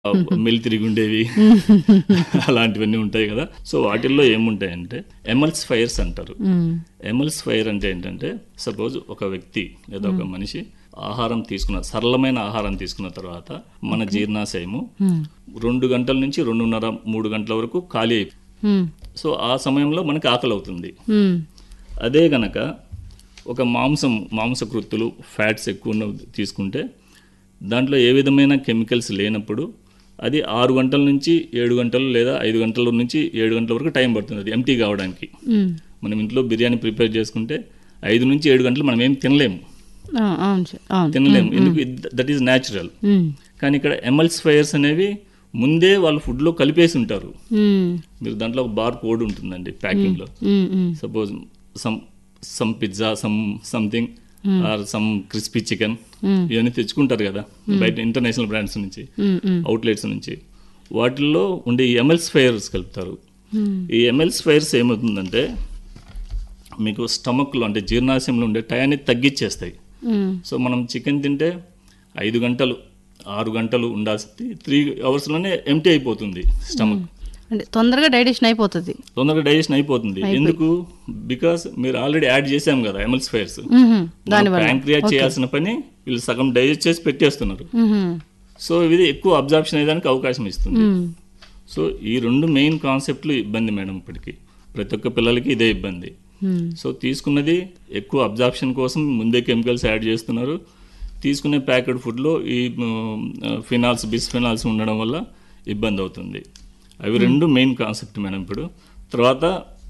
మెల్లి తిరిగి ఉండేవి అలాంటివన్నీ ఉంటాయి కదా సో వాటిల్లో ఏముంటాయంటే ఎమల్స్ ఫైర్స్ అంటారు ఎమల్స్ ఫైర్ అంటే ఏంటంటే సపోజ్ ఒక వ్యక్తి లేదా ఒక మనిషి ఆహారం తీసుకున్న సరళమైన ఆహారం తీసుకున్న తర్వాత మన జీర్ణాశయము రెండు గంటల నుంచి రెండున్నర మూడు గంటల వరకు ఖాళీ అయిపోతుంది సో ఆ సమయంలో మనకి ఆకలి అవుతుంది అదే గనక ఒక మాంసం మాంసకృత్తులు ఫ్యాట్స్ ఎక్కువ ఉన్నవి తీసుకుంటే దాంట్లో ఏ విధమైన కెమికల్స్ లేనప్పుడు అది ఆరు గంటల నుంచి ఏడు గంటలు లేదా ఐదు గంటల నుంచి ఏడు గంటల వరకు టైం పడుతుంది అది ఎంటీ కావడానికి మనం ఇంట్లో బిర్యానీ ప్రిపేర్ చేసుకుంటే ఐదు నుంచి ఏడు గంటలు మనం ఏం తినలేము అవును సార్ అవును తినలేము ఎందుకు దట్ ఈస్ న్యాచురల్ ఉమ్, కానీ ఇక్కడ ఎమల్స్ ఫైర్స్ అనేవి ముందే వాళ్ళు ఫుడ్లో కలిపేసి ఉంటారు ఉమ్, మీరు దాంట్లో ఒక బార్ కోడ్ ఉంటుందండి ప్యాకింగ్లో um, um, suppose some some pizza some something or some crispy chicken ఇవన్నీ తెచ్చుకుంటారు కదా బయట ఇంటర్నేషనల్ బ్రాండ్స్ నుంచి ఉమ్, ఉమ్, అవుట్లెట్స్ నుంచి వాటిల్లో ఉండే ఈ ఎమ్ఎల్స్ ఫైర్స్ కలుపుతారు ఉమ్, ఈ ఎమ్ఎల్స్ ఫైర్స్ ఏమవుతుందంటే మీకు స్టమక్లో అంటే జీర్ణాశయంలో ఉండే టయాన్ని తగ్గించేస్తాయి ఉమ్, సో మనం చికెన్ తింటే ఐదు గంటలు ఆరు గంటలు ఉండాల్సింది త్రీ అవర్స్లోనే ఎంటీ అయిపోతుంది స్టమక్ అంటే తొందరగా డైజెషన్ అయిపోతుంది తొందరగా డైజెషన్ అయిపోతుంది ఎందుకు బికాస్ మీరు ఆల్రెడీ యాడ్ చేసాం కదా ఎమల్స్ ఫైర్స్ ఉహుం, దానివల్ల ప్యాంక్రియా చేయాల్సిన పని వీళ్ళు సగం డైజెస్ట్ చేసి పెట్టేస్తున్నారు ఉహుం, సో ఇది ఎక్కువ అబ్జార్ప్షన్ అయ్యేదానికి అవకాశం ఇస్తుంది ఉమ్, సో ఈ రెండు మెయిన్ కాన్సెప్ట్లు ఇబ్బంది మేడం ఇప్పటికి ప్రతి ఒక్క పిల్లలకి ఇదే ఇబ్బంది ఉమ్, సో తీసుకున్నది ఎక్కువ అబ్జార్ప్షన్ కోసం ముందే కెమికల్స్ యాడ్ చేస్తున్నారు తీసుకునే ప్యాకెట్ ఫుడ్లో ఈ ఫినాల్స్ బిస్ఫినాల్స్ ఉండడం వల్ల ఇబ్బంది అవుతుంది అవి రెండు మెయిన్ కాన్సెప్ట్ మేడం ఇప్పుడు తర్వాత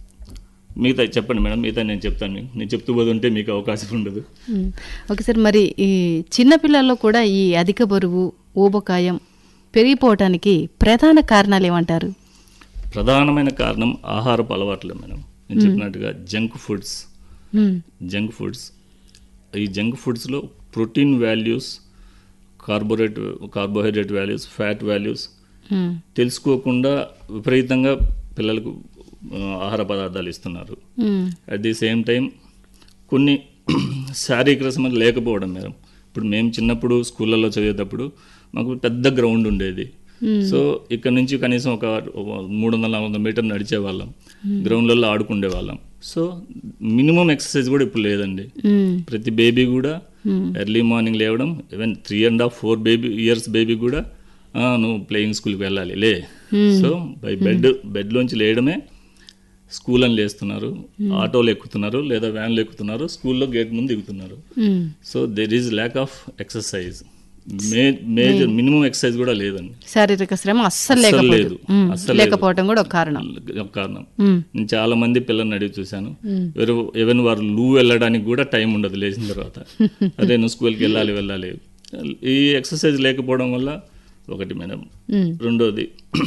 మిగతా చెప్పండి మేడం మిగతా నేను చెప్తాను మీకు నేను చెప్తూ పోతుంటే మీకు అవకాశం ఉండదు ఉమ్. ఓకే సార్ మరి ఈ చిన్నపిల్లల్లో కూడా ఈ అధిక బరువు ఊబకాయం పెరిగిపోవటానికి ప్రధాన కారణాలు ఏమంటారు ప్రధానమైన కారణం ఆహారపు అలవాట్లే మేడం నేను చెప్పినట్టుగా junk foods um, junk foods ఈ జంక్ ఫుడ్స్లో ప్రోటీన్ వాల్యూస్ కార్బోరేట్ carbohydrate values fat values um, తెలుసుకోకుండా విపరీతంగా పిల్లలకు ఆ, ఆహార పదార్థాలు ఇస్తున్నారు um, at the same time కొన్ని శారీరక శ్రమ లేకపోవడం మేడం ఇప్పుడు మేము చిన్నప్పుడు స్కూళ్ళల్లో చదివేటప్పుడు మాకు పెద్ద గ్రౌండ్ ఉండేది సో ఇక్కడ నుంచి కనీసం ఒక మూడు వందల నాలుగు వందల మీటర్ నడిచే వాళ్ళం గ్రౌండ్లలో ఆడుకుండే వాళ్ళం సో మినిమం ఎక్సర్సైజ్ కూడా ఇప్పుడు లేదండి ఉమ్, ప్రతి బేబీ కూడా ఎర్లీ మార్నింగ్ లేవడం even three and half four baby years baby కూడా "ఆ, నువ్వు ప్లేయింగ్ స్కూల్కి వెళ్ళాలి లే సో బై బెడ్ బెడ్లోంచి లేయడమే స్కూల్ అని లేస్తున్నారు ఆటోలు ఎక్కుతున్నారు లేదా వ్యాన్లు ఎక్కుతున్నారు స్కూల్లో గేట్ ముందు దిగుతున్నారు um. So there is lack of exercise may major minimum exercise కూడా లేదండి శారీరక శ్రమ అస్సలు అస్సలు లేకపోవడం లేదు. ఉమ్, అస్సలు లేదు. లేకపోవడం కూడా ఒక కారణం ఒక కారణం ఉమ్, నేను చాలా మంది పిల్లల్ని అడిగి చూశాను ఎవరు ఈవెన్ వారు లూ వెళ్ళడానికి కూడా టైం ఉండదు లేచిన తర్వాత అదే నువ్వు స్కూల్కి వెళ్ళాలి వెళ్ళాలి ఈ ఎక్సర్సైజ్ లేకపోవడం వల్ల ఒకటి మేడం ఉమ్, రెండోది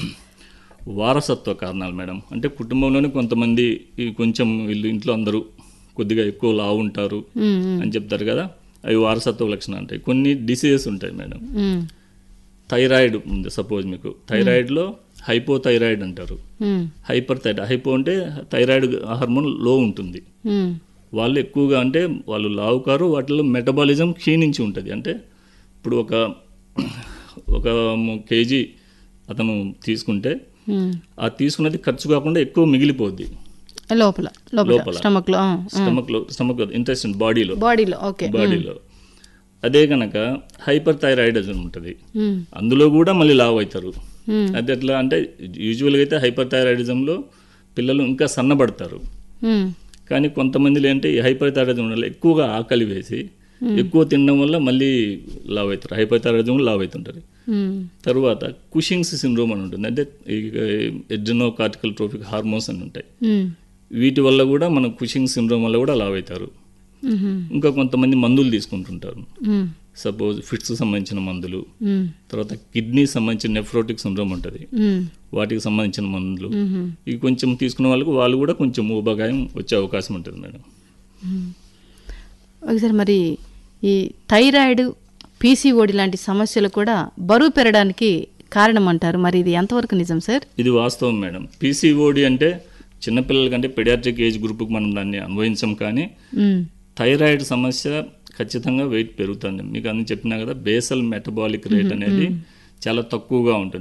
వారసత్వ కారణాలు మేడం అంటే కుటుంబంలోనే కొంతమంది ఈ కొంచెం వీళ్ళు ఇంట్లో అందరూ కొద్దిగా ఎక్కువ లావు ఉంటారు ఉమ్, ఉమ్, అని చెప్తారు కదా అవి వారసత్వ లక్షణాలు ఉంటాయి కొన్ని డిసీజెస్ ఉంటాయి మేడం ఉమ్, థైరాయిడ్ ఉంది సపోజ్ మీకు థైరాయిడ్లో హైపోథైరాయిడ్ అంటారు ఉమ్, హైపర్ థైరాయిడ్ హైపో అంటే థైరాయిడ్ హార్మోన్ లో ఉంటుంది ఉమ్, వాళ్ళు ఎక్కువగా అంటే వాళ్ళు లావు కారు వాటిలో మెటబాలిజం క్షీణించి ఉంటుంది అంటే ఇప్పుడు ఒక ఒక కేజీ అతను తీసుకుంటే ఉమ్. ఆ తీసుకున్నది ఖర్చు కాకుండా ఎక్కువ మిగిలిపోద్ది లోపల లోపల లోపల. స్టమక్ లో స్టమక్లో స్టమక్ ఇంట్రెస్ట్ బాడీలో బాడీలో ఓకే బాడీలో అదే కనుక హైపర్ థైరాయిడిజం ఉంటుంది ఉమ్, అందులో కూడా మళ్ళీ లావు అవుతారు ఉమ్, అది ఎట్లా అంటే యూజువల్గా అయితే హైపర్ థైరాయిడిజంలో పిల్లలు ఇంకా సన్నబడతారు ఉమ్, కానీ కొంతమందిలో ఏంటంటే ఈ హైపర్ థైరాయిడిజం వల్ల ఎక్కువగా ఆకలి వేసి ఎక్కువ తినడం వల్ల మళ్ళీ లావ్ అవుతారు హైపర్ థైరాయిడిజం లావ్ అవుతుంటారు ఉమ్, తర్వాత కుషింగ్స్ సిండ్రోమ్ అని ఉంటుంది అంటే ఎడ్రినో కార్టికల్ ట్రోఫిక్ హార్మోన్స్ అని ఉంటాయి ఉమ్, వీటి వల్ల కూడా మన కుషింగ్ సిండ్రోమ్ వల్ల కూడా లావ్ అవుతారు ఉమ్, ఇంకా కొంతమంది మందులు తీసుకుంటుంటారు ఉమ్, సపోజ్ ఫిట్స్ సంబంధించిన మందులు ఉమ్, తర్వాత కిడ్నీ సంబంధించిన నెఫ్రోటిక్ సిండ్రోమ్ ఉంటుంది ఉమ్, వాటికి సంబంధించిన మందులు ఉమ్, ఇవి కొంచెం తీసుకున్న వాళ్ళకు వాళ్ళు కూడా కొంచెం ఊబగాయం వచ్చే అవకాశం ఉంటుంది మేడం ఒకసారి మరి ఈ థైరాయిడ్ పీసీఓడి లాంటి సమస్యలు కూడా బరువు పెరగడానికి కారణం అంటారు మరి ఇది ఎంతవరకు నిజం సార్ ఇది వాస్తవం మేడం పీసీఓడి అంటే చిన్నపిల్లల కంటే పెడియాట్రిక్ ఏజ్ గ్రూప్కి మనం దాన్ని అన్వయించం కానీ ఉమ్, థైరాయిడ్ సమస్య ఖచ్చితంగా వెయిట్ పెరుగుతుంది మీకు అన్ని చెప్పినా కదా బేసల్ మెటబాలిక్ రేట్ అనేది చాలా తక్కువగా ఉంటుంది